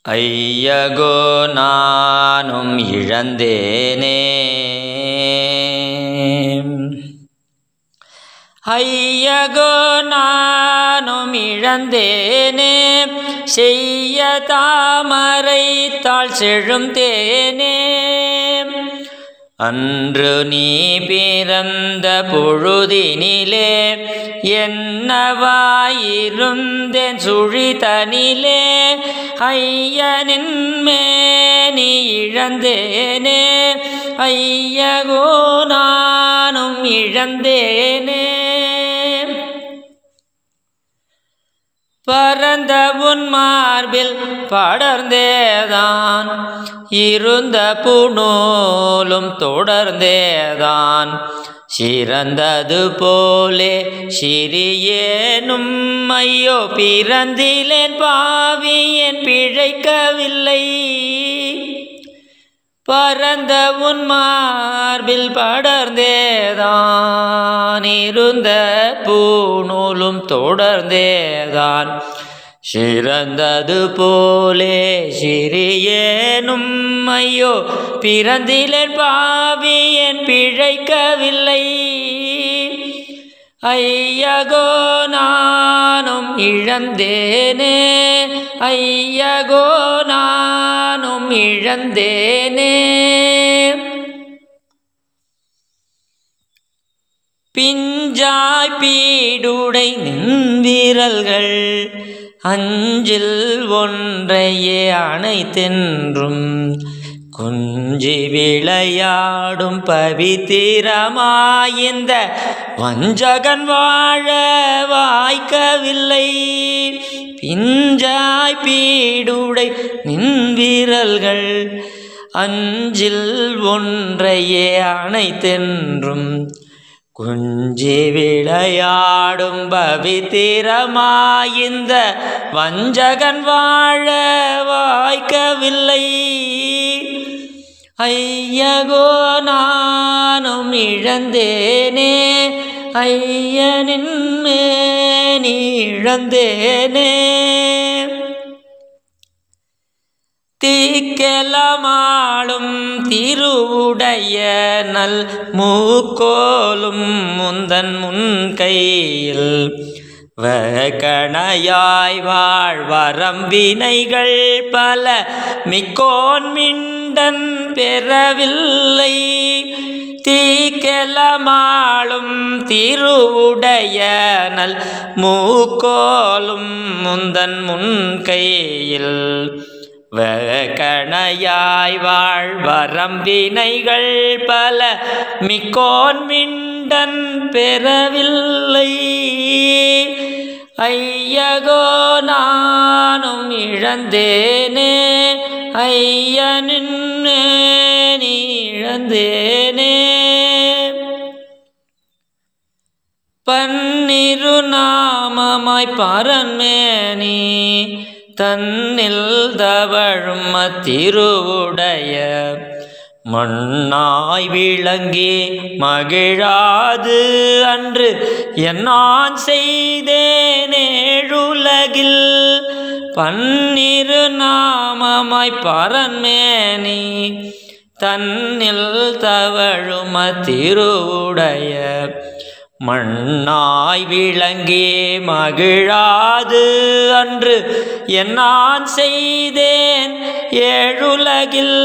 ஐயகோ நானும் இழந்தேனே ஐயகோ நானும் இழந்தேனே செய்ய தாமரை தாழ் செழும் தேனே அன்று நீ பிறந்த பொழுதினிலே என்னவாயிருந்தேன் சுழிதனிலே ஐயனின் மேனி இழந்தேனே ஐயகோ நானும் இழந்தேனே பரந்த உன் மார்பில் படர்ந்தேதான் இருந்த புனூலும் தொடர்ந்தேதான் சிறந்தது போலே சிறியேனும் ஐயோ பிறந்திலேன் பாவி என் பிழைக்கவில்லை பரந்த உன் மார்பில் படர்ந்தேதான் இருந்த பூநூலும் தொடர்ந்தேதான் சிறந்தது போலே சிறியேனும் ஐயோ பிறந்திலேன் பாவி என் பிழைக்கவில்லை ஐயகோ நானும் இழந்தேனே ஐயகோ நானும் இழந்தேனே பிஞ்சாய் பீடுடை நின்விரல்கள் அஞ்சில் ஒன்றையே அனைத்தென்றும் குஞ்சி விளையாடும் பவித்திரமாய்ந்த வஞ்சகன் வாழ வாய்க்கவில்லை பிஞ்சாய் பீடுடை நின்விரல்கள் அஞ்சில் ஒன்றையே அனைத்தென்றும் குஞ்சி விளையாடும் பவித்திரமாய்ந்த வஞ்சகன் வாழ வாய்க்கவில்லை ஐயகோ நானும் இழந்தேனே ஐயனின் மேனி இழந்தேனே தீக்கெலமாளும் திருவுடைய நல் மூக்கோலும் முந்தன் முன் கையில் வகணையாய் வாழ்வரம் வினைகள் பல மிக்கோன் மிண்டன் பெறவில்லை தீக்கெலமாளும் திருவுடைய நல் மூக்கோலும் முந்தன் முன் கையில் வகணையாய் வாழ்வரம் வினைகள் பல மிக்கோன் மிண்டன் பெறவில்லை ஐயகோ நானும் இழந்தேனே ஐயனின் நீ இழந்தேனே பன்னிரு நாமமாய் பரன்மேனி தன்னில் தவழும் அத்திருவுடைய மண்ணாய் விளங்கி மகிழாது அன்று என்னான் செய்தேனேழுலகில் பன்னிரு நாமமாய் பரன்மேனி தன்னில் தவழும் அத்திருவுடைய மண்ணாய் விளங்கி மகிழாது அன்று என்னான் செய்தேன் ஏழுலகில்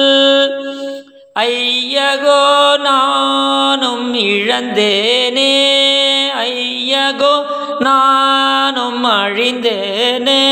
ஐயகோ நானும் இழந்தேனே ஐயகோ நானும் அழிந்தேனே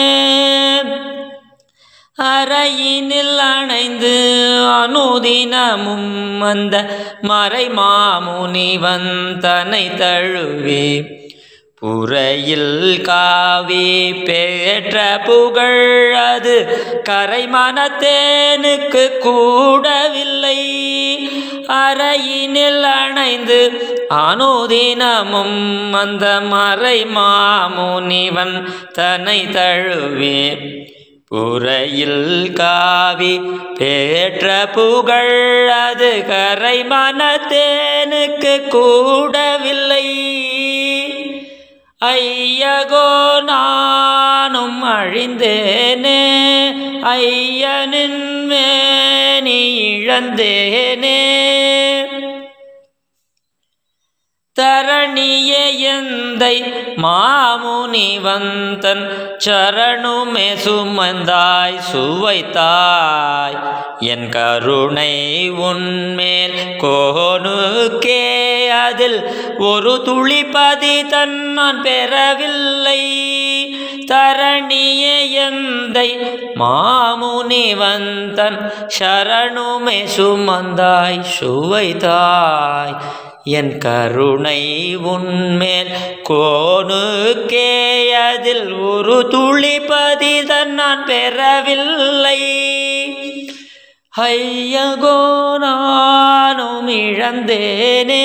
அறையினில் அணைந்து அனுதினமும் அந்த மறை மாமுனி வந்தனை தழுவி புறையில் காவி பேற்ற புகழ் அது கரைமனத்தேனுக்கு கூடவில்லை அறையினில் அணைந்து அனுதினமும் அந்த மறை மாமுனிவன் தன்னை தழுவே புறையில் காவி பேற்ற புகழ் அது கரை மனத்தேனுக்கு கூடவில்லை ஐயகோ நானும் அழிந்தேனே ஐயனின் மேனி இழந்தேனே தரணிய எந்தை மாமுனிவந்தன் சரணுமே சுமந்தாய் சுவைத்தாய் என் கருணை உன்மேல் கோனுக்கே அதில் ஒரு துளிப்பதி தன் நான் பெறவில்லை தரணிய எந்தை மாமுனிவந்தன் சரணுமே சுமந்தாய் சுவைத்தாய் என் கருணை உன்மேல் கோனுக்கே அதில் ஒரு துளிப்பதிதன் நான் பெறவில்லை ஐயகோ நானும் இழந்தேனே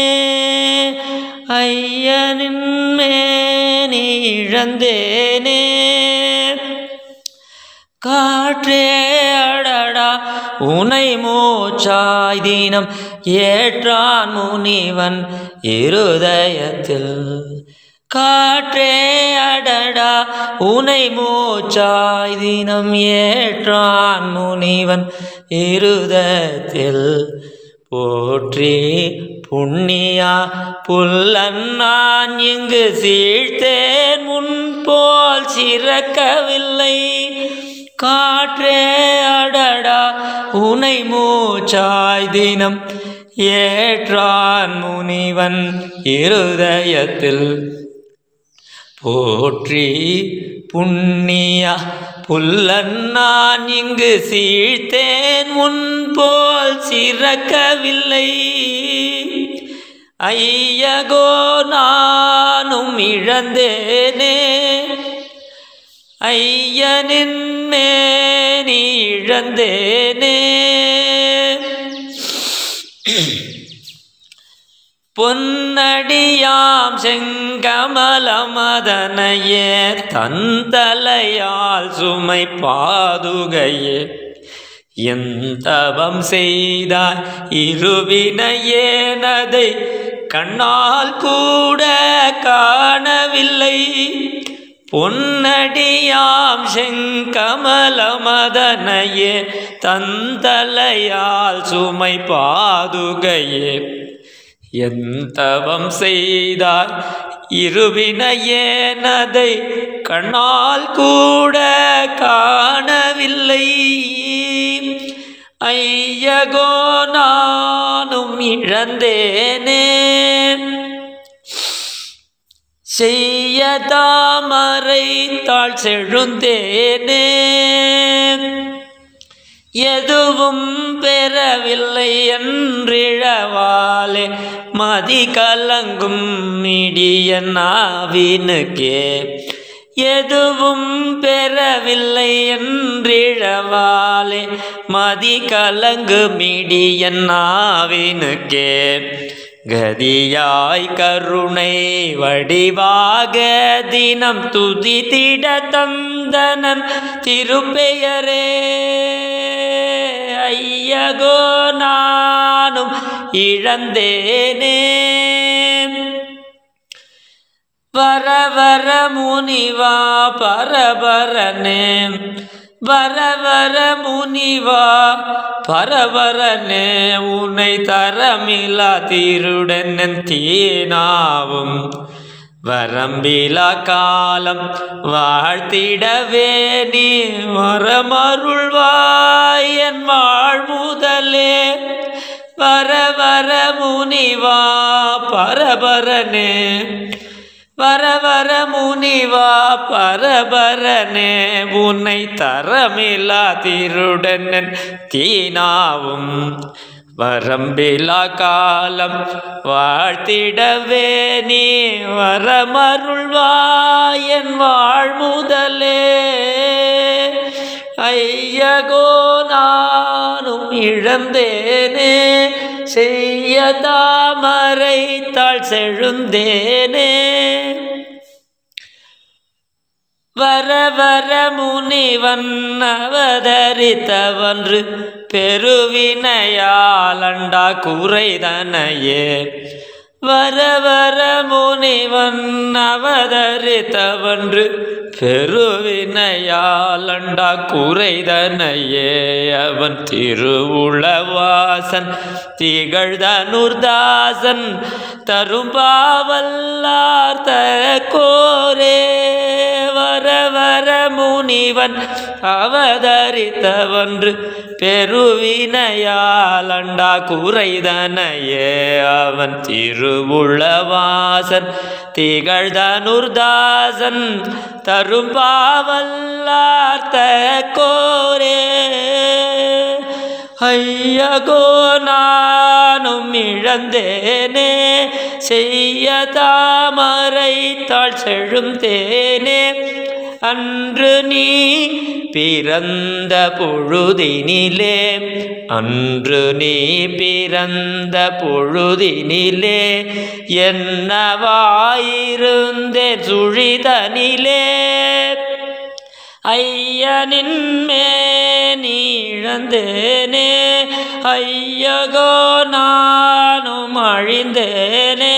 ஐயனின் மேனி இழந்தேனே காற்றே அடடா உனை மூச்சாய் தினம் ஏற்றான் முனிவன் இருதயத்தில் காற்றே அடடா உனை மூச்சாய் தினம் ஏற்றான் முனிவன் இருதத்தில் போற்றி புண்ணியா புல்லன் நான் இங்கு சீழ்த்தேன் முன் போல் சிறக்கவில்லை காற்றே அடடா உனை மூச்சாய் தினம் ஏற்றான் முனிவன் இருதயத்தில் போற்றி புண்ணியா புல்லன் நான் இங்கு சீழ்த்தேன் முன் போல் சிறக்கவில்லை ஐயகோ நானும் இழந்தேனே ஐயனின் மேனி இழந்தேனே பொன்னடியாம் செங்கமலமதனையே தந்தலையால் சுமை பாதுகையே எந்தவம் செய்தாய் இருவினையேனதை கண்ணால் கூட காணவில்லை பொன்னடியாம் செங்கமலமதனையே தந்தலையால் சுமை பாதுகையே எந்தவம் செய்தாய் இருவினையேனதை கண்ணால் கூட காணவில்லை ஐயகோ நானும் இழந்தேனே செய்ய தாமரை தாழ் செழுந்தேனே எதுவும் பெறவில்லை என்றிழவாலே மதி கலங்கும் மிடிய நாவினுக்கே எதுவும் பெறவில்லை என்றிழவாலே மதி கலங்கு மிடிய நாவினுக்கே கதியாய் கருணை வடிவாக தினம் துதித்திட தந்தனன் திருப்பெயரே ஐயகோ நானும் இழந்தேனே வர வர முனிவா பரபரனே வர வர முனிவா பரபரனே உன்னை தரமிலா திருடன் தீனாவும் வரம்பிலா காலம் வாழ்த்திடவே நீ வரமருள்வாய் என் வாழ்முதலே வர வர முனிவா பரபரனே வர வர முனிவா பரபரனே உன்னை தரமில்லா திருடன் தீனாவும் வரம்பிலா காலம் வாழ்த்திடவே நீ வரமருள்வாய் என் வாழ்முதலே ஐயகோ நானும் இழந்தேனே செய்ய தாமரை தாழ் செழுந்தேனே வர வர முனிவன் அவதரித்தவன்று பெருவினையாலண்டா குறைதனையே வர வர முனிவன் அவதரித்தவன்று பெருவினையாலண்டா குறைதனையே அவன் திருவுளவாசன் திகழ்தனுர்தாசன் தரும்பாவல்லார் கோரே வர வர முனிவன் அவதரித்தவன்று பெருவினையாலண்டா குறைதனையே அவன் திருவுளவாசன் திகழ்தனுர்தாசன் தரும்பாவல்லார்த்த கோரே ஐயகோ நானும் இழந்தேனே செய்ய தாமரை தாழ் செழும் தேனே அன்று நீ பிறந்த பொழுதினிலே அன்று நீ பிறந்த பொழுதினிலே என்னவாயிருந்தேன் சுழிதனிலே ஐயனின் மேனிழந்தேனே ஐயகோ நானும் அழிந்தேனே